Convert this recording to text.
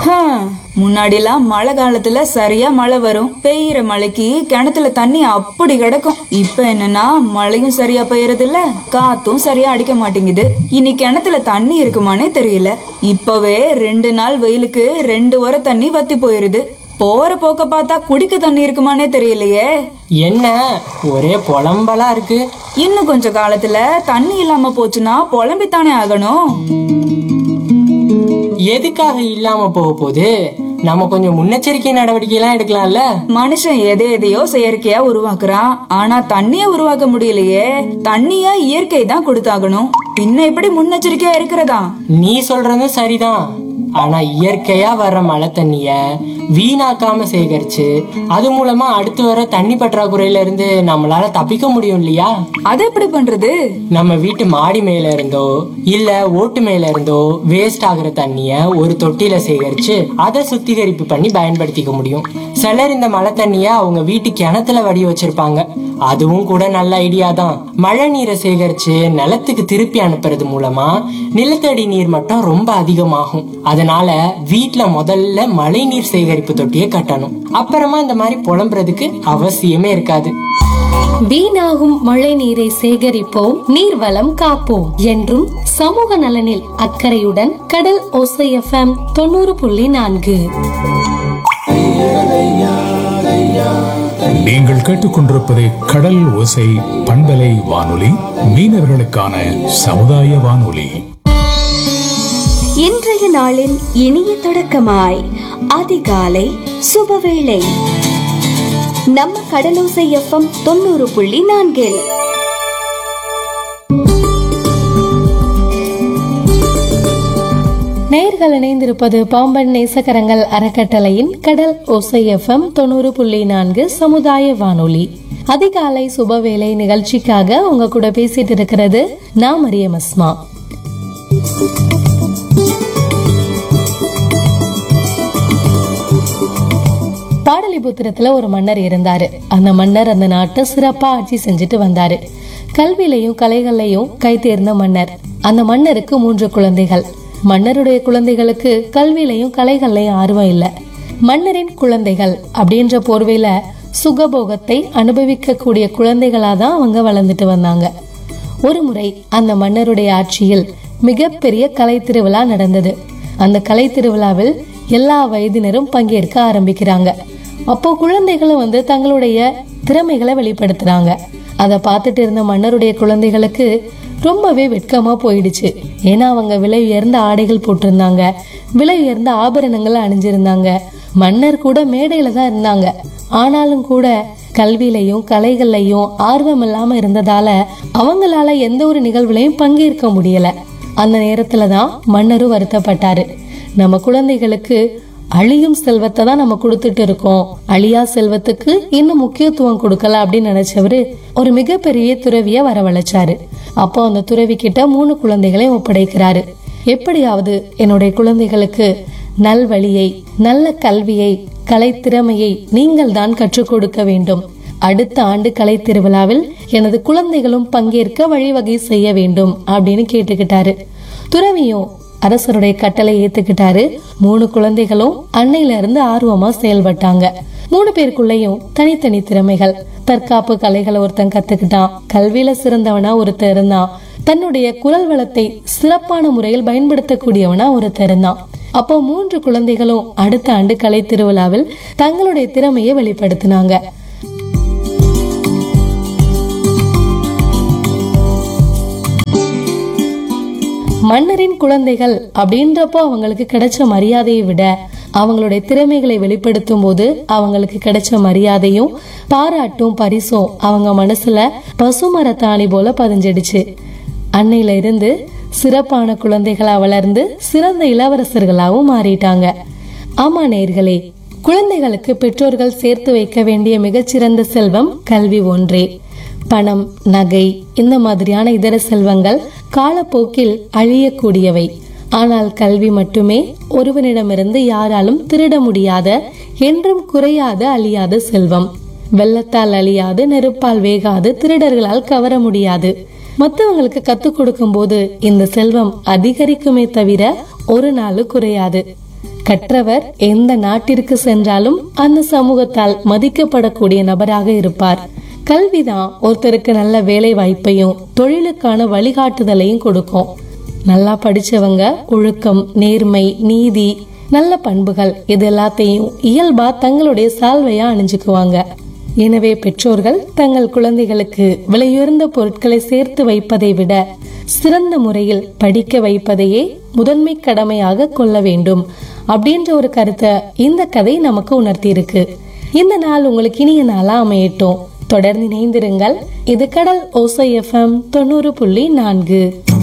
ஹம், முன்னாடிலாம் மழை காலத்துல சரியா மழை வரும் பெய்யற மழைக்கு கிணத்துல தண்ணி அப்படி கிடக்கும் இப்ப என்னன்னா மழையும் சரியா பெய்யறது இல்ல காத்தும் சரியா அடிக்க மாட்டேங்குது இனி கிணத்துல தண்ணி இருக்குமானே தெரியல இப்பவே ரெண்டு நாள் வெயிலுக்கு ரெண்டு வர தண்ணி வத்தி போயிருது போற போக்க பார்த்தா குடிக்க தண்ணி இருக்குமானே தெரியலையே என்ன ஒரே புலம்பலா இருக்கு இன்னும் கொஞ்ச காலத்துல தண்ணி இல்லாம போச்சுன்னா புலம்பித்தானே ஆகணும் எதுக்காக இல்லாம போக போகுது நம்ம கொஞ்சம் முன்னெச்சரிக்கை நடவடிக்கை எல்லாம் எடுக்கலாம்ல மனுஷன் எதை எதையோ செயற்கையா உருவாக்குறான் ஆனா தண்ணிய உருவாக்க முடியலையே தண்ணிய இயற்கை தான் கொடுத்தாகணும் பின்ன எப்படி முன்னெச்சரிக்கையா இருக்கிறதா நீ சொல்றதும் சரிதான் ஆனா இயற்கையா வர்ற மழை தண்ணிய வீணாக்காம சேகரிச்சு அது மூலமா அடுத்து வர தண்ணி பற்றாக்குறையில இருந்து நம்மளால தப்பிக்க முடியும் இல்லையா அது எப்படி பண்றது நம்ம வீட்டு மாடி மேல இருந்தோ இல்ல ஓட்டு மேல இருந்தோ வேஸ்ட் ஆகுற தண்ணிய ஒரு தொட்டியில சேகரிச்சு அதை சுத்திகரிப்பு பண்ணி பயன்படுத்திக்க முடியும் சிலர் இந்த மழை தண்ணிய அவங்க வீட்டு கிணத்துல வடி வச்சிருப்பாங்க அதுவும் கூட நல்ல ஐடியா தான் மழை நீரை சேகரிச்சு நிலத்துக்கு திருப்பி அனுப்புறது மூலமா நிலத்தடி நீர் மட்டம் ரொம்ப அதிகமாகும் அதனால வீட்ல முதல்ல மழை நீர் சேகரிப்பு தொட்டியை கட்டணும் அப்புறமா இந்த மாதிரி புலம்புறதுக்கு அவசியமே இருக்காது வீணாகும் மழை நீரை சேகரிப்போம் நீர்வளம் காப்போம் என்றும் சமூக நலனில் அக்கறையுடன் கடல் ஓசை எஃப்எம் தொண்ணூறு புள்ளி நான்கு நீங்கள் கேட்டுக்கொண்டிருப்பது கடல் ஓசை பண்பலை வானொலி மீனவர்களுக்கான சமுதாய வானொலி இன்றைய நாளின் இனிய தொடக்கமாய் அதிகாலை சுபவேளை நம்ம கடலோசை எஃப்எம் தொண்ணூறு புள்ளி நான்கில் நேர்கள் இணைந்திருப்பது பாம்பன் நேசகரங்கள் அறக்கட்டளையின் கடல் ஓசை எஃப்எம் தொண்ணூறு புள்ளி நான்கு சமுதாய வானொலி அதிகாலை சுபவேளை நிகழ்ச்சிக்காக உங்க கூட பேசிட்டு இருக்கிறது நான் மரியம் அஸ்மா பாடலிபுத்திரத்துல ஒரு மன்னர் இருந்தாரு அந்த மன்னர் அந்த நாட்டை சிறப்பா ஆட்சி செஞ்சுட்டு வந்தாரு கல்வியிலையும் கலைகள்லையும் கை தேர்ந்த மன்னர் அந்த மன்னருக்கு மூன்று குழந்தைகள் மன்னருடைய குழந்தைகளுக்கு கல்வியிலையும் கலைகள்லையும் ஆர்வம் இல்ல மன்னரின் குழந்தைகள் அப்படின்ற போர்வையில சுகபோகத்தை அனுபவிக்க கூடிய குழந்தைகளா தான் அவங்க வளர்ந்துட்டு வந்தாங்க ஒரு முறை அந்த மன்னருடைய ஆட்சியில் மிகப்பெரிய கலை திருவிழா நடந்தது அந்த கலை திருவிழாவில் எல்லா வயதினரும் பங்கேற்க ஆரம்பிக்கிறாங்க அப்போ குழந்தைகளும் வந்து தங்களுடைய திறமைகளை வெளிப்படுத்துறாங்க அதை பார்த்துட்டு இருந்த மன்னருடைய குழந்தைகளுக்கு ரொம்பவே வெட்கமா போயிடுச்சு ஏன்னா அவங்க விலை உயர்ந்த ஆடைகள் போட்டிருந்தாங்க விலை உயர்ந்த ஆபரணங்களை அணிஞ்சிருந்தாங்க மன்னர் கூட மேடையில தான் இருந்தாங்க ஆனாலும் கூட கல்வியிலையும் கலைகள்லையும் ஆர்வம் இல்லாம இருந்ததால அவங்களால எந்த ஒரு நிகழ்வுலையும் பங்கேற்க முடியல அந்த நேரத்துல தான் மன்னரும் வருத்தப்பட்டாரு நம்ம குழந்தைகளுக்கு அழியும் செல்வத்தை தான் நம்ம கொடுத்துட்டு இருக்கோம் அழியா செல்வத்துக்கு இன்னும் முக்கியத்துவம் கொடுக்கல அப்படின்னு நினைச்சவரு ஒரு மிகப்பெரிய துறவிய வரவழைச்சாரு அப்போ அந்த துறவி கிட்ட மூணு குழந்தைகளையும் ஒப்படைக்கிறாரு எப்படியாவது என்னுடைய குழந்தைகளுக்கு நல்வழியை நல்ல கல்வியை கலை திறமையை நீங்கள் தான் கற்றுக் கொடுக்க வேண்டும் அடுத்த ஆண்டு கலை திருவிழாவில் எனது குழந்தைகளும் பங்கேற்க வழிவகை செய்ய வேண்டும் அப்படின்னு கேட்டுக்கிட்டாரு துறவியும் அரசருடைய கட்டளை ஏத்துக்கிட்டாரு மூணு குழந்தைகளும் அன்னையில இருந்து ஆர்வமா செயல்பட்டாங்க மூணு பேருக்குள்ளயும் தனித்தனி திறமைகள் தற்காப்பு கலைகளை ஒருத்தன் கத்துக்கிட்டான் கல்வியில சிறந்தவனா ஒருத்தன் இருந்தான் தன்னுடைய குரல் வளத்தை சிறப்பான முறையில் பயன்படுத்தக்கூடியவனா ஒருத்தன் இருந்தான் அப்போ மூன்று குழந்தைகளும் அடுத்த ஆண்டு கலை திருவிழாவில் தங்களுடைய திறமையை வெளிப்படுத்தினாங்க மன்னரின் குழந்தைகள் அப்படின்றப்போ அவங்களுக்கு கிடைச்ச மரியாதையை விட அவங்களுடைய திறமைகளை வெளிப்படுத்தும் போது அவங்களுக்கு கிடைச்ச மரியாதையும் பாராட்டும் பரிசும் அவங்க மனசுல பசுமரத்தாணி போல பதிஞ்சிடுச்சு அன்னையில இருந்து சிறப்பான குழந்தைகளா வளர்ந்து சிறந்த இளவரசர்களாவும் மாறிட்டாங்க ஆமா நேர்களே குழந்தைகளுக்கு பெற்றோர்கள் சேர்த்து வைக்க வேண்டிய மிகச்சிறந்த செல்வம் கல்வி ஒன்றே பணம் நகை இந்த மாதிரியான இதர செல்வங்கள் காலப்போக்கில் அழியக்கூடியவை ஆனால் கல்வி மட்டுமே ஒருவனிடமிருந்து யாராலும் திருட முடியாத என்றும் குறையாத அழியாத செல்வம் வெள்ளத்தால் அழியாது நெருப்பால் வேகாது திருடர்களால் கவர முடியாது மத்தவங்களுக்கு கத்துக் கொடுக்கும் போது இந்த செல்வம் அதிகரிக்குமே தவிர ஒரு நாள் குறையாது கற்றவர் எந்த நாட்டிற்கு சென்றாலும் அந்த சமூகத்தால் மதிக்கப்படக்கூடிய நபராக இருப்பார் கல்விதான் ஒருத்தருக்கு நல்ல வேலை வாய்ப்பையும் தொழிலுக்கான வழிகாட்டுதலையும் கொடுக்கும் நல்லா படிச்சவங்க ஒழுக்கம் நேர்மை நீதி நல்ல பண்புகள் இது எல்லாத்தையும் இயல்பா தங்களுடைய சால்வையா அணிஞ்சுக்குவாங்க எனவே பெற்றோர்கள் தங்கள் குழந்தைகளுக்கு விலையுயர்ந்த பொருட்களை சேர்த்து வைப்பதை விட சிறந்த முறையில் படிக்க வைப்பதையே முதன்மை கடமையாக கொள்ள வேண்டும் அப்படின்ற ஒரு கருத்தை இந்த கதை நமக்கு உணர்த்தி இருக்கு இந்த நாள் உங்களுக்கு இனிய நாளா அமையட்டும் தொடர்ந்து இணைந்திருங்கள் இது கடல் ஓசை எஃப்எம் தொண்ணூறு புள்ளி நான்கு